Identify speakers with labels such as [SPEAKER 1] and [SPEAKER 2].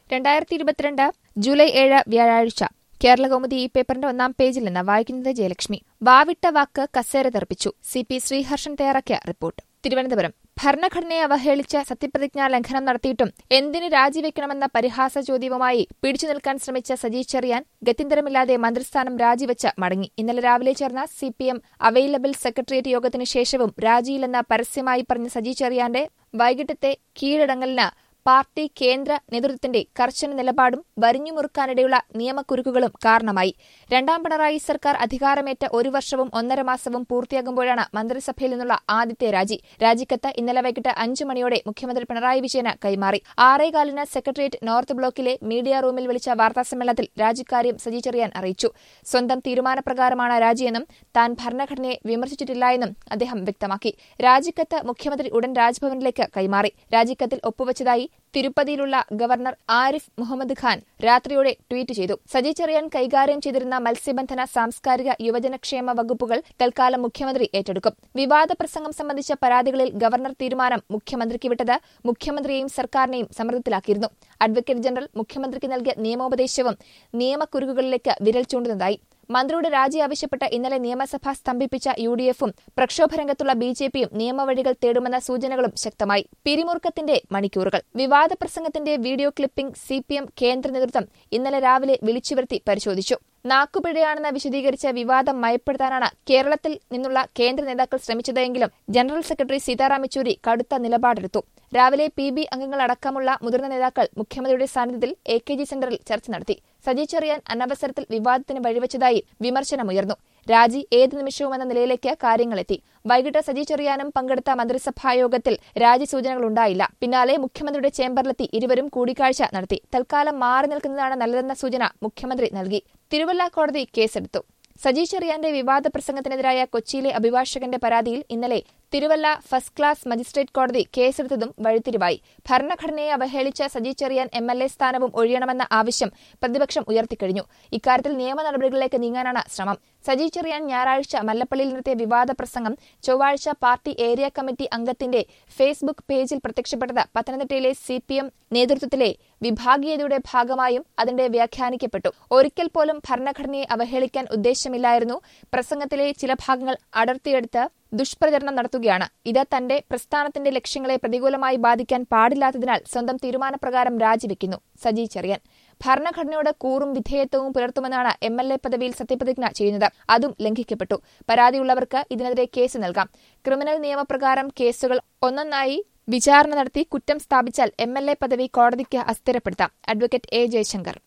[SPEAKER 1] രണ്ടായിരത്തി ഇരുപത്തിരണ്ട് ജൂലൈ ഏഴ് വ്യാഴാഴ്ച കേരളകൗമുദി ഈ പേപ്പറിന്റെ ഒന്നാം പേജിൽ നിന്ന് വായിക്കുന്നത് ജയലക്ഷ്മി വാവിട്ട വാക്ക് കസേര തെറിപ്പിച്ചു സി പി ശ്രീഹർഷൻ തയ്യാറാക്കിയ റിപ്പോർട്ട് തിരുവനന്തപുരം ഭരണഘടനയെ അവഹേളിച്ച് സത്യപ്രതിജ്ഞാ ലംഘനം നടത്തിയിട്ടും എന്തിന് രാജിവെക്കണമെന്ന പരിഹാസ ചോദ്യവുമായി പിടിച്ചു നിൽക്കാൻ ശ്രമിച്ച സജി ചെറിയാൻ ഗത്യന്തരമില്ലാതെ മന്ത്രിസ്ഥാനം രാജിവെച്ച് മടങ്ങി ഇന്നലെ രാവിലെ ചേർന്ന C P M available secretariat യോഗത്തിന് ശേഷവും രാജിയില്ലെന്ന് പരസ്യമായി പറഞ്ഞ സജി ചെറിയാന്റെ വൈകിട്ടത്തെ കീഴടങ്ങലിന് പാർട്ടി കേന്ദ്ര നേതൃത്വത്തിന്റെ കർശന നിലപാടും വരിഞ്ഞുമുറുക്കാനിടയുള്ള നിയമക്കുരുക്കുകളും കാരണമായി രണ്ടാം പിണറായി സർക്കാർ അധികാരമേറ്റ ഒരു വർഷവും ഒന്നര മാസവും പൂർത്തിയാകുമ്പോഴാണ് മന്ത്രിസഭയിൽ നിന്നുള്ള ആദ്യത്തെ രാജി രാജിക്കത്ത് ഇന്നലെ വൈകിട്ട് അഞ്ചു മണിയോടെ മുഖ്യമന്ത്രി പിണറായി വിജയന് കൈമാറി ആറേകാലിന് സെക്രട്ടേറിയറ്റ് നോർത്ത് ബ്ലോക്കിലെ മീഡിയ റൂമിൽ വിളിച്ച വാർത്താസമ്മേളനത്തിൽ രാജിക്കാര്യം സജി ചെറിയാൻ അറിയിച്ചു സ്വന്തം തീരുമാനപ്രകാരമാണ് രാജിയെന്നും താൻ ഭരണഘടനയെ വിമർശിച്ചിട്ടില്ല എന്നും അദ്ദേഹം വ്യക്തമാക്കി രാജിക്കത്ത് മുഖ്യമന്ത്രി ഉടൻ രാജ്ഭവനിലേക്ക് കൈമാറി രാജിക്കത്തിൽ ഒപ്പുവച്ചതായി തിരുപ്പതിയിലുള്ള ഗവർണർ ആരിഫ് മുഹമ്മദ് ഖാൻ രാത്രിയോടെ ട്വീറ്റ് ചെയ്തു സജി ചെറിയാൻ കൈകാര്യം ചെയ്തിരുന്ന മത്സ്യബന്ധന സാംസ്കാരിക യുവജനക്ഷേമ വകുപ്പുകൾ തൽക്കാലം മുഖ്യമന്ത്രി ഏറ്റെടുക്കും വിവാദ പ്രസംഗം സംബന്ധിച്ച പരാതികളിൽ ഗവർണർ തീരുമാനം മുഖ്യമന്ത്രിക്ക് വിട്ടത് മുഖ്യമന്ത്രിയെയും സർക്കാരിനെയും സമ്മർദ്ദത്തിലാക്കിയിരുന്നു അഡ്വക്കേറ്റ് ജനറൽ മുഖ്യമന്ത്രിക്ക് നൽകിയ നിയമോപദേശവും നിയമക്കുരുക്കുകളിലേക്ക് വിരൽ ചൂണ്ടുന്നതായി മന്ത്രിയുടെ രാജി ആവശ്യപ്പെട്ട് ഇന്നലെ നിയമസഭ സ്തംഭിപ്പിച്ച യു ഡി എഫും പ്രക്ഷോഭരംഗത്തുള്ള ബി ജെ പിയും നിയമവഴികൾ തേടുമെന്ന സൂചനകളും ശക്തമായി പിരിമുറുക്കത്തിന്റെ മണിക്കൂറുകൾ വിവാദ പ്രസംഗത്തിന്റെ video clipping C P M കേന്ദ്ര നേതൃത്വം ഇന്നലെ രാവിലെ വിളിച്ചുവരുത്തി പരിശോധിച്ചു നാക്കുപിഴയാണെന്ന് വിശദീകരിച്ച വിവാദം മയപ്പെടുത്താനാണ് കേരളത്തിൽ നിന്നുള്ള കേന്ദ്ര നേതാക്കൾ ശ്രമിച്ചതെങ്കിലും ജനറൽ സെക്രട്ടറി സീതാറാം യെച്ചൂരി കടുത്ത നിലപാടെടുത്തു രാവിലെ പി ബി അംഗങ്ങളടക്കമുള്ള മുതിർന്ന നേതാക്കൾ മുഖ്യമന്ത്രിയുടെ സാന്നിധ്യത്തിൽ എ കെ ജി സെന്ററിൽ ചർച്ച നടത്തി സജി ചെറിയാൻ അനവസരത്തിൽ വിവാദത്തിന് വഴിവെച്ചതായി വിമർശനമുയർന്നു രാജി ഏത് നിമിഷവുമെന്ന നിലയിലേക്ക് കാര്യങ്ങളെത്തി വൈകിട്ട് സജി ചെറിയാനും പങ്കെടുത്ത മന്ത്രിസഭായോഗത്തിൽ രാജി സൂചനകളുണ്ടായില്ല പിന്നാലെ മുഖ്യമന്ത്രിയുടെ ചേംബറിലെത്തി ഇരുവരും കൂടിക്കാഴ്ച നടത്തി തൽക്കാലം മാറി നിൽക്കുന്നതാണ് നല്ലതെന്ന സൂചന മുഖ്യമന്ത്രി നൽകി തിരുവല്ല കോടതി കേസെടുത്തു സജി ചെറിയാന്റെ വിവാദ പ്രസംഗത്തിനെതിരായ കൊച്ചിയിലെ അഭിഭാഷകന്റെ പരാതിയിൽ ഇന്നലെ തിരുവല്ല ഫസ്റ്റ് ക്ലാസ് മജിസ്ട്രേറ്റ് കോടതി കേസെടുത്തതും വഴിത്തിരിവായി ഭരണഘടനയെ അവഹേളിച്ച Saji Cherian M L A സ്ഥാനവും ഒഴിയണമെന്ന ആവശ്യം പ്രതിപക്ഷം ഉയർത്തിക്കഴിഞ്ഞു ഇക്കാര്യത്തിൽ നിയമ നടപടികളിലേക്ക് നീങ്ങാനാണ് ശ്രമം സജി ചെറിയാൻ ഞായറാഴ്ച മല്ലപ്പള്ളിയിൽ നടത്തിയ വിവാദ പ്രസംഗം ചൊവ്വാഴ്ച പാർട്ടി ഏരിയ കമ്മിറ്റി അംഗത്തിന്റെ ഫേസ്ബുക്ക് പേജിൽ പ്രത്യക്ഷപ്പെട്ടത് പത്തനംതിട്ടയിലെ സി പി എം നേതൃത്വത്തിലെ വിഭാഗീയതയുടെ ഭാഗമായും അതിന്റെ വ്യാഖ്യാനിക്കപ്പെട്ടു ഒരിക്കൽ പോലും ഭരണഘടനയെ അവഹേളിക്കാൻ ഉദ്ദേശമില്ലായിരുന്നു പ്രസംഗത്തിലെ ചില ഭാഗങ്ങൾ അടർത്തിയെടുത്ത് ദുഷ്പ്രചരണം നടത്തുകയാണ് ഇത് തന്റെ പ്രസ്ഥാനത്തിന്റെ ലക്ഷ്യങ്ങളെ പ്രതികൂലമായി ബാധിക്കാൻ പാടില്ലാത്തതിനാൽ സ്വന്തം തീരുമാനപ്രകാരം രാജിവെക്കുന്നു സജി ചെറിയാൻ ഭരണഘടനയോട് കൂറും വിധേയത്വവും പുലർത്തുമെന്നാണ് എം എൽ എ പദവിയിൽ സത്യപ്രതിജ്ഞ ചെയ്യുന്നത് അതും ലംഘിക്കപ്പെട്ടു പരാതിയുള്ളവർക്ക് ഇതിനെതിരെ കേസ് നൽകാം ക്രിമിനൽ നിയമപ്രകാരം കേസുകൾ ഒന്നൊന്നായി വിചാരണ നടത്തി കുറ്റം സ്ഥാപിച്ചാൽ എം എൽ എ പദവി കോടതിക്ക് അസ്ഥിരപ്പെടുത്താം അഡ്വക്കേറ്റ് എ ജയശങ്കർ